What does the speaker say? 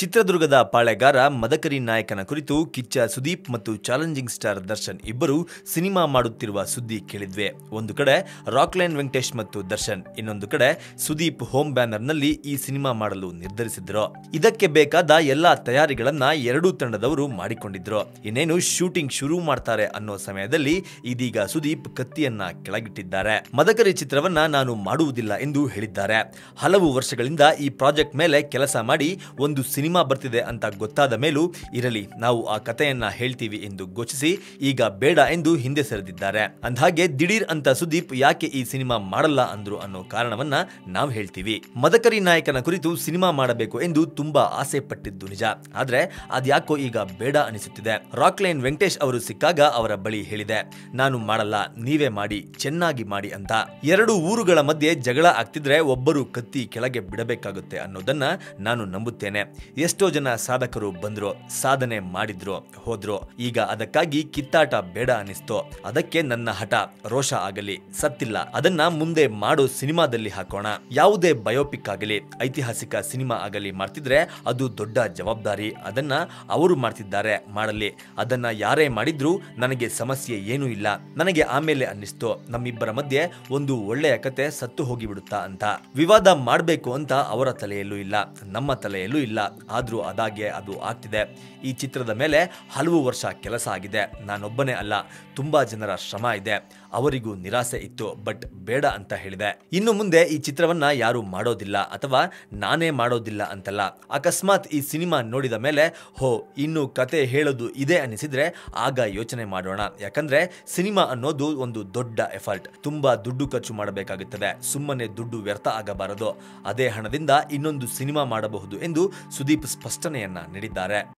ಚಿತ್ರದುರ್ಗದ ಪಾಳೆಗಾರ ಮದಕರಿ ನಾಯಕನ ಕುರಿತು ಕಿಚ್ಚ ಸುದೀಪ್ ಮತ್ತು ಚಾಲೆಂಜಿಂಗ್ ಸ್ಟಾರ್ ದರ್ಶನ್ ಇಬ್ಬರು ಸಿನಿಮಾ ಮಾಡುತ್ತಿರುವ ಸುದ್ದಿ ಕೇಳಿದ್ವೆ ಒಂದು ಕಡೆ ರಾಕ್ಲೈನ್ ವೆಂಕಟೇಶ್ ಮತ್ತು ದರ್ಶನ್ ಇನ್ನೊಂದು ಕಡೆ ಸುದೀಪ್ ಹೋಮ್ ಬ್ಯಾನರ್ನಲ್ಲಿ ಈ ಸಿನಿಮಾ ಮಾಡಲು ನಿರ್ಧರಿಸಿದ್ರು ಇದಕ್ಕೆ ಬೇಕಾದ ಎಲ್ಲಾ ತಯಾರಿಗಳನ್ನ ಎರಡೂ ತಂಡದವರು ಮಾಡಿಕೊಂಡಿದ್ರು ಇನ್ನೇನು ಶೂಟಿಂಗ್ ಶುರು ಮಾಡ್ತಾರೆ ಅನ್ನೋ ಸಮಯದಲ್ಲಿ ಇದೀಗ ಸುದೀಪ್ ಕತ್ತಿಯನ್ನ ಕೆಳಗಿಟ್ಟಿದ್ದಾರೆ ಮದಕರಿ ಚಿತ್ರವನ್ನ ನಾನು ಮಾಡುವುದಿಲ್ಲ ಎಂದು ಹೇಳಿದ್ದಾರೆ ಹಲವು ವರ್ಷಗಳಿಂದ ಈ ಪ್ರಾಜೆಕ್ಟ್ ಮೇಲೆ ಕೆಲಸ ಮಾಡಿ ಒಂದು ಸಿನಿಮಾ ಬರ್ತಿದೆ ಅಂತ ಗೊತ್ತಾದ ಮೇಲೂ ಇರಲಿ ನಾವು ಆ ಕಥೆಯನ್ನ ಹೇಳ್ತೀವಿ ಎಂದು ಘೋಷಿಸಿ ಈಗ ಬೇಡ ಎಂದು ಹಿಂದೆ ಸರಿದಿದ್ದಾರೆ ಅಂದ್ಹಾಗೆ ದಿಢೀರ್ ಅಂತ ಸುದೀಪ್ ಯಾಕೆ ಈ ಸಿನಿಮಾ ಮಾಡಲ್ಲ ಅಂದ್ರು ಅನ್ನೋ ಕಾರಣವನ್ನ ನಾವು ಹೇಳ್ತೀವಿ ಮದಕರಿ ನಾಯಕನ ಕುರಿತು ಸಿನಿಮಾ ಮಾಡಬೇಕು ಎಂದು ತುಂಬಾ ಆಸೆ ಪಟ್ಟಿದ್ದು ನಿಜ ಆದ್ರೆ ಅದ್ಯಾಕೋ ಈಗ ಬೇಡ ಅನಿಸುತ್ತಿದೆ ರಾಕ್ಲೈನ್ ವೆಂಕಟೇಶ್ ಅವರು ಸಿಕ್ಕಾಗ ಅವರ ಬಳಿ ಹೇಳಿದೆ ನಾನು ಮಾಡಲ್ಲ ನೀವೇ ಮಾಡಿ ಚೆನ್ನಾಗಿ ಮಾಡಿ ಅಂತ ಎರಡು ಊರುಗಳ ಮಧ್ಯೆ ಜಗಳ ಆಗ್ತಿದ್ರೆ ಒಬ್ಬರು ಕತ್ತಿ ಕೆಳಗೆ ಬಿಡಬೇಕಾಗುತ್ತೆ ಅನ್ನೋದನ್ನ ನಾನು ನಂಬುತ್ತೇನೆ ಎಷ್ಟೋ ಜನ ಸಾಧಕರು ಬಂದ್ರು ಸಾಧನೆ ಮಾಡಿದ್ರು ಹೋದ್ರು ಈಗ ಅದಕ್ಕಾಗಿ ಕಿತ್ತಾಟ ಬೇಡ ಅನಿಸ್ತು ಅದಕ್ಕೆ ನನ್ನ ಹಠ ರೋಷ ಆಗಲಿ ಸತ್ತಿಲ್ಲ ಅದನ್ನ ಮುಂದೆ ಮಾಡೋ ಸಿನಿಮಾದಲ್ಲಿ ಹಾಕೋಣ ಯಾವುದೇ ಬಯೋಪಿಕ್ ಆಗಲಿ ಐತಿಹಾಸಿಕ ಸಿನಿಮಾ ಆಗಲಿ ಮಾಡ್ತಿದ್ರೆ ಅದು ದೊಡ್ಡ ಜವಾಬ್ದಾರಿ ಅದನ್ನ ಅವರು ಮಾಡ್ತಿದ್ದಾರೆ ಮಾಡಲಿ ಅದನ್ನ ಯಾರೇ ಮಾಡಿದ್ರು ನನಗೆ ಸಮಸ್ಯೆ ಏನೂ ಇಲ್ಲ ನನಗೆ ಆಮೇಲೆ ಅನ್ನಿಸ್ತು ನಮ್ಮಿಬ್ಬರ ಮಧ್ಯೆ ಒಂದು ಒಳ್ಳೆಯ ಕತೆ ಸತ್ತು ಹೋಗಿಬಿಡುತ್ತಾ ಅಂತ ವಿವಾದ ಮಾಡಬೇಕು ಅಂತ ಅವರ ತಲೆಯಲ್ಲೂ ಇಲ್ಲ ನಮ್ಮ ತಲೆಯಲ್ಲೂ ಇಲ್ಲ ಆದ್ರೂ ಅದಾಗೆ ಅದು ಆಗ್ತಿದೆ ಈ ಚಿತ್ರದ ಮೇಲೆ ಹಲವು ವರ್ಷ ಕೆಲಸ ಆಗಿದೆ ನಾನೊಬ್ಬನೇ ಅಲ್ಲ ತುಂಬಾ ಜನರ ಶ್ರಮ ಇದೆ ಅವರಿಗೂ ನಿರಾಸೆ ಇತ್ತು ಬಟ್ ಬೇಡ ಅಂತ ಹೇಳಿದೆ ಇನ್ನು ಮುಂದೆ ಈ ಚಿತ್ರವನ್ನ ಯಾರು ಮಾಡೋದಿಲ್ಲ ಅಥವಾ ನಾನೇ ಮಾಡೋದಿಲ್ಲ ಅಂತಲ್ಲ ಅಕಸ್ಮಾತ್ ಈ ಸಿನಿಮಾ ನೋಡಿದ ಮೇಲೆ ಹೋ ಇನ್ನು ಕತೆ ಹೇಳೋದು ಇದೆ ಅನಿಸಿದ್ರೆ ಆಗ ಯೋಚನೆ ಮಾಡೋಣ ಯಾಕಂದ್ರೆ ಸಿನಿಮಾ ಅನ್ನೋದು ಒಂದು ದೊಡ್ಡ ಎಫರ್ಟ್ ತುಂಬಾ ದುಡ್ಡು ಖರ್ಚು ಮಾಡಬೇಕಾಗುತ್ತದೆ ಸುಮ್ಮನೆ ದುಡ್ಡು ವ್ಯರ್ಥ ಆಗಬಾರದು ಅದೇ ಹಣದಿಂದ ಇನ್ನೊಂದು ಸಿನಿಮಾ ಮಾಡಬಹುದು ಎಂದು ಸುದೀಪ್ ಸ್ಪಷ್ಟನೆಯನ್ನ ನೀಡಿದ್ದಾರೆ